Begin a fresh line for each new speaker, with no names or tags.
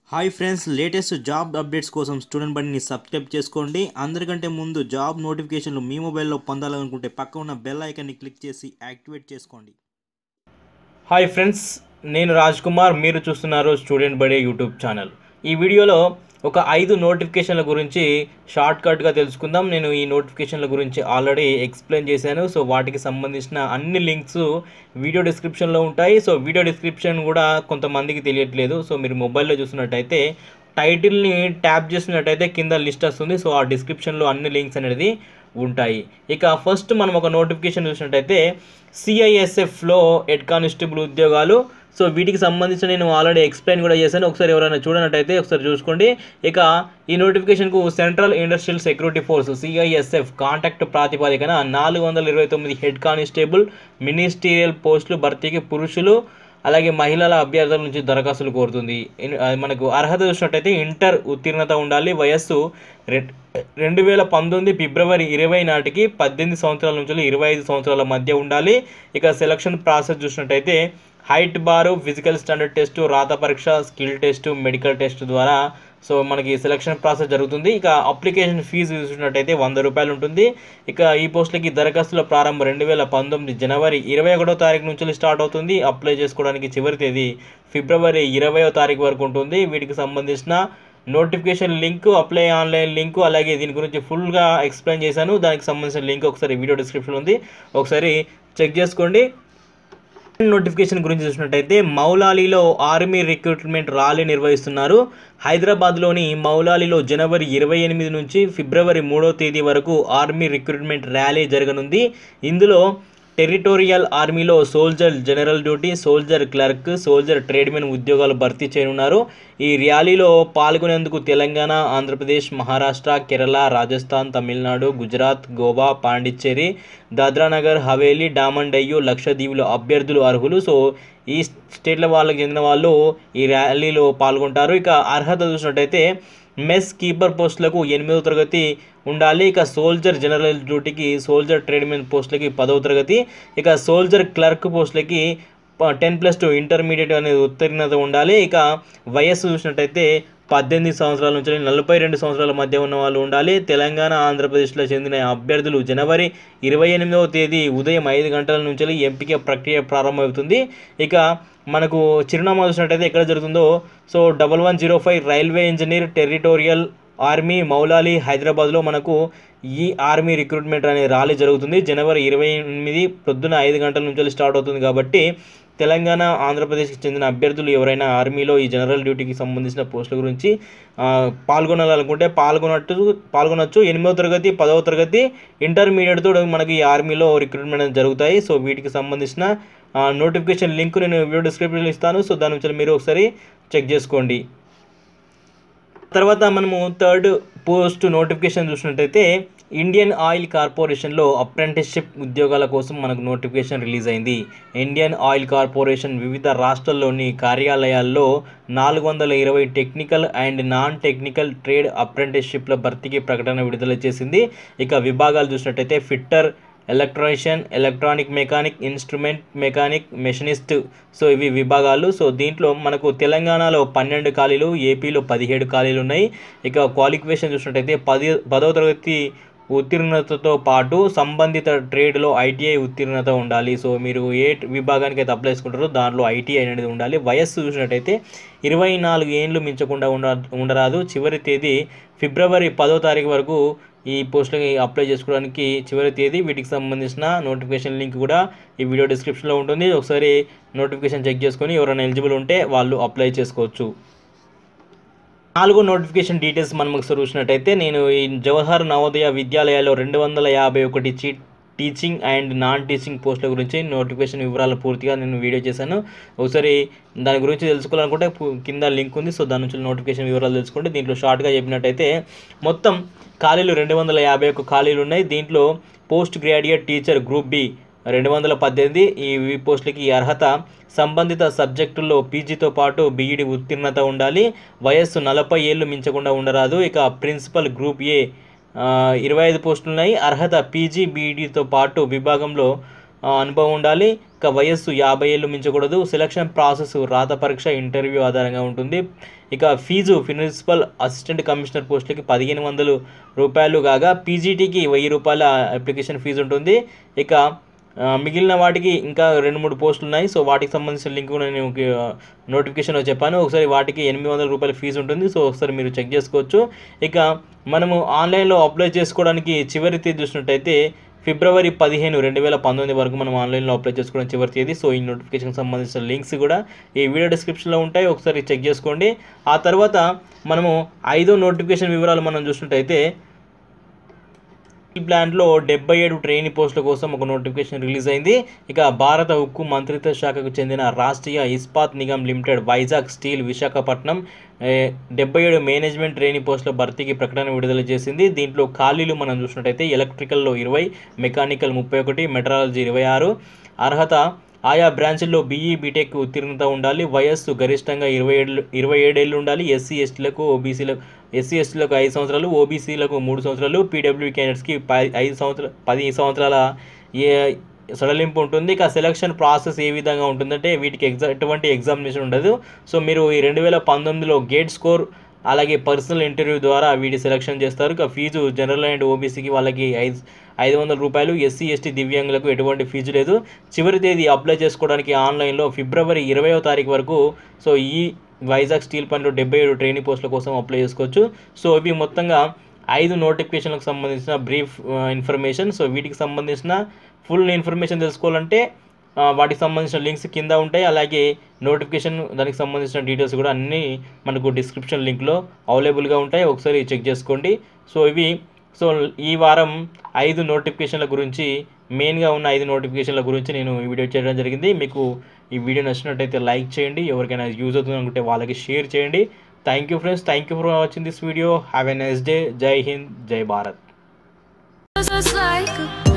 hi friends latest job updates కోసం student బండిని subscribe చేసుకోండి అందరికంటే ముందు జాబ్ నోటిఫికేషన్లు మీ మొబైల్లో పొందాలనుకుంటే పక్క ఉన్న బెల్ ఐకాన్ని క్లిక్ చేసి యాక్టివేట్ చేసుకోండి
హాయ్ ఫ్రెండ్స్ నేను రాజ్ కుమార్ మీరు చూస్తున్నారు స్టూడెంట్ బడే యూట్యూబ్ ఛానల్ ఈ వీడియోలో ఒక ఐదు నోటిఫికేషన్ల గురించి షార్ట్ కట్గా తెలుసుకుందాం నేను ఈ నోటిఫికేషన్ల గురించి ఆల్రెడీ ఎక్స్ప్లెయిన్ చేశాను సో వాటికి సంబంధించిన అన్ని లింక్స్ వీడియో డిస్క్రిప్షన్లో ఉంటాయి సో వీడియో డిస్క్రిప్షన్ కూడా కొంతమందికి తెలియట్లేదు సో మీరు మొబైల్లో చూసినట్టయితే టైటిల్ని ట్యాప్ చేసినట్టయితే కింద లిస్ట్ వస్తుంది సో ఆ డిస్క్రిప్షన్లో అన్ని లింక్స్ అనేది ఉంటాయి ఇక ఫస్ట్ మనం ఒక నోటిఫికేషన్ చూసినట్టయితే సిఐఎస్ఎఫ్లో హెడ్ కానిస్టేబుల్ ఉద్యోగాలు సో వీటికి సంబంధించి నేను ఆల్రెడీ ఎక్స్ప్లెయిన్ కూడా చేశాను ఒకసారి ఎవరైనా చూడనట్టయితే ఒకసారి చూసుకోండి ఇక ఈ నోటిఫికేషన్కు central industrial security force CISF contact ప్రాతిపదికన నాలుగు వందల ఇరవై తొమ్మిది హెడ్ కానిస్టేబుల్ మినిస్టీరియల్ పోస్టులు భర్తీకి పురుషులు అలాగే మహిళల అభ్యర్థుల నుంచి దరఖాస్తులు కోరుతుంది ఇన్- ఆ, మనకు అర్హత చూసినట్టయితే ఇంటర్ ఉత్తీర్ణత ఉండాలి వయస్సు రె- రెండు వేల పంతొమ్మిది ఫిబ్రవరి ఇరవై నాటికి పద్దెనిమిది సంవత్సరాల నుంచి ఇరవై ఐదు సంవత్సరాల మధ్య ఉండాలి ఇక సెలక్షన్ ప్రాసెస్ చూసినట్టయితే height bar physical standard test రాత పరీక్ష స్కిల్ టెస్ట్ మెడికల్ టెస్ట్ ద్వారా సో మనకి సెలక్షన్ ప్రాసెస్ జరుగుతుంది ఇక అప్లికేషన్ ఫీజు చూసినట్టయితే వంద రూపాయలు ఉంటుంది ఇక ఈ పోస్టులకి దరఖాస్తుల ప్రారంభం రెండు వేల పంతొమ్మిది జనవరి ఇరవై ఒకటో తారీఖు నుంచి స్టార్ట్ అవుతుంది అప్లై చేసుకోవడానికి చివరి తేదీ ఫిబ్రవరి ఇరవయో తారీఖు వరకు ఉంటుంది వీటికి సంబంధించిన notification link apply online link అలాగే దీని గురించి ఫుల్గా ఎక్స్ప్లెయిన్ చేశాను దానికి సంబంధించిన లింక్ ఒకసారి వీడియో డిస్క్రిప్షన్ ఉంది ఒకసారి చెక్ చేసుకోండి నోటిఫికేషన్ గురించి చూసినట్టయితే మౌలాలీలో ఆర్మీ రిక్రూట్మెంట్ ర్యాలీ నిర్వహిస్తున్నారు హైదరాబాద్లోని మౌలాలీలో జనవరి ఇరవై ఎనిమిది నుంచి ఫిబ్రవరి మూడో తేదీ వరకు ఆర్మీ రిక్రూట్మెంట్ ర్యాలీ జరగనుంది ఇందులో టెరిటోరియల్ ఆర్మీలో soldier general duty soldier clerk soldier tradesmen ఉద్యోగాలు భర్తీ చేయనున్నారు ఈ ర్యాలీలో పాల్గొనేందుకు తెలంగాణ ఆంధ్రప్రదేశ్ మహారాష్ట్ర కేరళ రాజస్థాన్ తమిళనాడు గుజరాత్ గోవా పాండిచ్చేరి దాద్రానగర్ హవేలీ డామన్ డయ్యు లక్షద్వీపుల అభ్యర్థులు అర్హులు సో ఈ స్టేట్ల వాళ్ళకి చెందిన వాళ్ళు ఈ ర్యాలీలో పాల్గొంటారు ఇక అర్హత చూసినట్టయితే మెస్ కీపర్ పోస్టులకు ఎనిమిదవ తరగతి ఉండాలి ఇక సోల్జర్ జనరల్ డ్యూటీకి సోల్జర్ ట్రేడ్మెన్ పోస్టులకి పదవ తరగతి ఇక సోల్జర్ క్లర్క్ పోస్టులకి టెన్ ప్లస్ టూ ఇంటర్మీడియట్ అనేది ఉత్తీర్ణత ఉండాలి ఇక వయస్సు చూసినట్టయితే పద్దెనిమిది సంవత్సరాల నుంచి నలభై రెండు సంవత్సరాల మధ్య ఉన్న వాళ్ళు ఉండాలి తెలంగాణ ఆంధ్రప్రదేశ్లో చెందిన అభ్యర్థులు జనవరి ఇరవై ఎనిమిదవ తేదీ ఉదయం ఐదు గంటల నుంచి ఎంపిక ప్రక్రియ ప్రారంభమవుతుంది ఇక మనకు చిరునామా చూసినట్టయితే ఎక్కడ జరుగుతుందో so double one zero five railway engineer territorial army Moulali హైదరాబాద్లో మనకు ఈ ఆర్మీ రిక్రూట్మెంట్ అనే ర్యాలీ జరుగుతుంది జనవరి ఇరవై ఎనిమిది పొద్దున ఐదు గంటల నుంచి స్టార్ట్ అవుతుంది కాబట్టి తెలంగాణ ఆంధ్రప్రదేశ్కి చెందిన అభ్యర్థులు ఎవరైనా ఆర్మీలో ఈ జనరల్ డ్యూటీకి సంబంధించిన పోస్టుల గురించి ఆ, పాల్గొనాలనుకుంటే పాల్గొనట్టు పాల్గొనొచ్చు ఎనిమిదవ తరగతి పదవ తరగతి ఇంటర్మీడియట్తో మనకి ఈ ఆర్మీలో రిక్రూట్మెంట్ అనేది జరుగుతాయి సో వీటికి సంబంధించిన నోటిఫికేషన్ లింక్ నేను వీడియో డిస్క్రిప్షన్లో ఇస్తాను సో దాని నుంచి మీరు ఒకసారి చెక్ చేసుకోండి తర్వాత మనము థర్డ్ పోస్ట్ నోటిఫికేషన్ చూసినట్టయితే ఇండియన్ ఆయిల్ కార్పొరేషన్లో అప్రెంటిస్షిప్ ఉద్యోగాల కోసం మనకు నోటిఫికేషన్ రిలీజ్ అయింది ఇండియన్ ఆయిల్ కార్పొరేషన్ వివిధ రాష్ట్రాల్లోని కార్యాలయాల్లో నాలుగు వందల ఇరవై technical and non technical trade అప్రెంటిస్షిప్ల భర్తీకి ప్రకటన విడుదల చేసింది ఇక విభాగాలు చూసినట్టయితే fitter electrician electronic mechanic instrument mechanic machinist so ఇవి విభాగాలు సో దీంట్లో మనకు తెలంగాణలో పన్నెండు ఖాళీలు ఏపీలో పదిహేడు ఖాళీలు ఉన్నాయి ఇక క్వాలిఫికేషన్ చూసినట్టయితే పది పదవ తరగతి ఉత్తీర్ణతతో పాటు సంబంధిత ట్రేడ్లో ఐటీఐ ఉత్తీర్ణత ఉండాలి సో మీరు ఏ విభాగానికి అయితే అప్లై చేసుకుంటారో దాంట్లో ఐటీఐ అనేది ఉండాలి వయస్సు చూసినట్టయితే ఇరవై నాలుగు ఏండ్లు మించకుండా ఉండ ఉండరాదు చివరి తేదీ ఫిబ్రవరి పదో తారీఖు వరకు ఈ పోస్టులకి అప్లై చేసుకోవడానికి చివరి తేదీ వీటికి సంబంధించిన నోటిఫికేషన్ లింక్ కూడా ఈ వీడియో డిస్క్రిప్షన్లో ఉంటుంది ఒకసారి నోటిఫికేషన్ చెక్ చేసుకొని ఎవరైనా ఎలిజిబుల్ ఉంటే వాళ్ళు అప్లై చేసుకోవచ్చు నాలుగో నోటిఫికేషన్ డీటెయిల్స్ మనం ఒకసారి చూసినట్టయితే నేను ఈ జవహర్ నవోదయ విద్యాలయాల్లో రెండు వందల యాభై ఒకటి చీ టీచింగ్ అండ్ నాన్ టీచింగ్ పోస్టుల గురించి నోటిఫికేషన్ వివరాలు పూర్తిగా నేను వీడియో చేశాను ఒకసారి దాని గురించి తెలుసుకోవాలనుకుంటే పు- కింద లింక్ ఉంది సో దాని నుంచి నోటిఫికేషన్ వివరాలు తెలుసుకోండి దీంట్లో షార్ట్గా చెప్పినట్టయితే మొత్తం ఖాళీలు రెండు వందల యాభై ఒక్క ఖాళీలు ఉన్నాయి దీంట్లో post graduate teacher group B రెండు వందల పద్దెనిమిది ఈ ఈ పోస్టులకి ఈ అర్హత సంబంధిత సబ్జెక్టుల్లో పీజీతో పాటు బీఈడి ఉత్తీర్ణత ఉండాలి వయస్సు నలభై ఏళ్ళు మించకుండా ఉండరాదు ఇక ప్రిన్సిపల్ గ్రూప్ ఏ ఆ, ఇరవై ఐదు పోస్టులు ఉన్నాయి అర్హత పీజీ బీఈడితో పాటు విభాగంలో ఆ, అనుభవం ఉండాలి ఇక వయస్సు యాభై ఏళ్ళు మించకూడదు సెలక్షన్ ప్రాసెస్ రాత పరీక్ష ఇంటర్వ్యూ ఆధారంగా ఉంటుంది ఇక ఫీజు ప్రిన్సిపల్ అసిస్టెంట్ కమిషనర్ పోస్టులకి పదిహేను వందలు రూపాయలు కాగా పీజీటీకి వెయ్యి రూపాయల అప్లికేషన్ ఫీజు ఉంటుంది ఇక ఆ, మిగిలిన వాటికి ఇంకా రెండు మూడు పోస్టులు ఉన్నాయి సో వాటికి సంబంధించిన లింక్ కూడా నేను నోటిఫికేషన్లో చెప్పాను ఒకసారి వాటికి ఎనిమిది వందల రూపాయల ఫీజు ఉంటుంది సో ఒకసారి మీరు చెక్ చేసుకోవచ్చు ఇక మనము ఆన్లైన్లో అప్లై చేసుకోవడానికి చివరి తేదీ చూసినట్టయితే ఫిబ్రవరి పదిహేను రెండు వేల పంతొమ్మిది వరకు మనం ఆన్లైన్లో అప్లై చేసుకోవడం చివరి తేదీ సో ఈ నోటిఫికేషన్కి సంబంధించిన లింక్స్ కూడా ఈ వీడియో డిస్క్రిప్షన్లో ఉంటాయి ఒకసారి చెక్ చేసుకోండి ఆ తర్వాత మనము ఐదో నోటిఫికేషన్ వివరాలు మనం చూసినట్టయితే ఈ ప్లాంట్లో డెబ్బై ఏడు ట్రైనీ పోస్టుల కోసం ఒక నోటిఫికేషన్ రిలీజ్ అయింది ఇక భారత ఉక్కు మంత్రిత్వ శాఖకు చెందిన రాష్ట్రీయ ఇస్పాత్ నిగమ్ లిమిటెడ్ వైజాగ్ స్టీల్ విశాఖపట్నం ఏ, డెబ్బై ఏడు మేనేజ్మెంట్ ట్రైనీ పోస్టుల భర్తీకి ప్రకటన విడుదల చేసింది దీంట్లో ఖాళీలు మనం చూసినట్టయితే ఎలక్ట్రికల్లో ఇరవై మెకానికల్ ముప్పై ఒకటి మెట్రాలజీ ఇరవై ఆరు అర్హత ఆయా బ్రాంచ్ల్లో బీఈ బీటెక్ ఉత్తీర్ణత ఉండాలి వయస్సు గరిష్టంగా ఇరవై ఏళ్ళు ఇరవై ఏడేళ్ళు ఉండాలి ఎస్సీ ఎస్టీలకు ఓబీసీలకు ఎస్సీ ఎస్టీలకు ఐదు సంవత్సరాలు ఓబీసీలకు మూడు సంవత్సరాలు పీడబ్ల్యూ క్యాండిడేట్స్కి పది ఐదు సంవత్సరాలు పది సంవత్సరాల ఏ సడలింపు ఉంటుంది ఇక సెలక్షన్ ప్రాసెస్ ఏ విధంగా ఉంటుందంటే వీటికి ఎగ్జా ఎటువంటి ఎగ్జామినేషన్ ఉండదు సో మీరు ఈ రెండు వేల పంతొమ్మిదిలో గేట్ స్కోర్ అలాగే పర్సనల్ ఇంటర్వ్యూ ద్వారా వీటి సెలక్షన్ చేస్తారు ఇక ఫీజు జనరల్ అండ్ ఓబీసీకి వాళ్ళకి ఐదు ఐదు వందల రూపాయలు ఎస్సీ ఎస్టీ దివ్యాంగులకు ఎటువంటి ఫీజు లేదు చివరి తేదీ అప్లై చేసుకోవడానికి ఆన్లైన్లో ఫిబ్రవరి ఇరవయో తారీఖు వరకు సో ఈ వైజాగ్ స్టీల్ పనిలో డెబ్బై ఏడు ట్రైనింగ్ పోస్టుల కోసం అప్లై చేసుకోవచ్చు సో ఇవి మొత్తంగా ఐదు నోటిఫికేషన్లకు సంబంధించిన బ్రీఫ్ ఇన్ఫర్మేషన్ సో వీటికి సంబంధించిన ఫుల్ ఇన్ఫర్మేషన్ తెలుసుకోవాలంటే ఆ, వాటికి సంబంధించిన లింక్స్ కింద ఉంటాయి అలాగే నోటిఫికేషన్ దానికి సంబంధించిన డీటెయిల్స్ కూడా అన్నీ మనకు డిస్క్రిప్షన్ లింక్లో అవైలబుల్గా ఉంటాయి ఒకసారి చెక్ చేసుకోండి సో ఇవి సో ఈ వారం ఐదు నోటిఫికేషన్ల గురించి మెయిన్గా ఉన్న ఐదు నోటిఫికేషన్ల గురించి నేను ఈ వీడియో చేయడం జరిగింది మీకు ఈ వీడియో నచ్చినట్టయితే లైక్ చేయండి ఎవరికైనా యూజ్ అవుతుంది అనుకుంటే వాళ్ళకి షేర్ చేయండి thank you friends thank you for watching this video have a nice day జై హింద్ జై భారత్
Just like a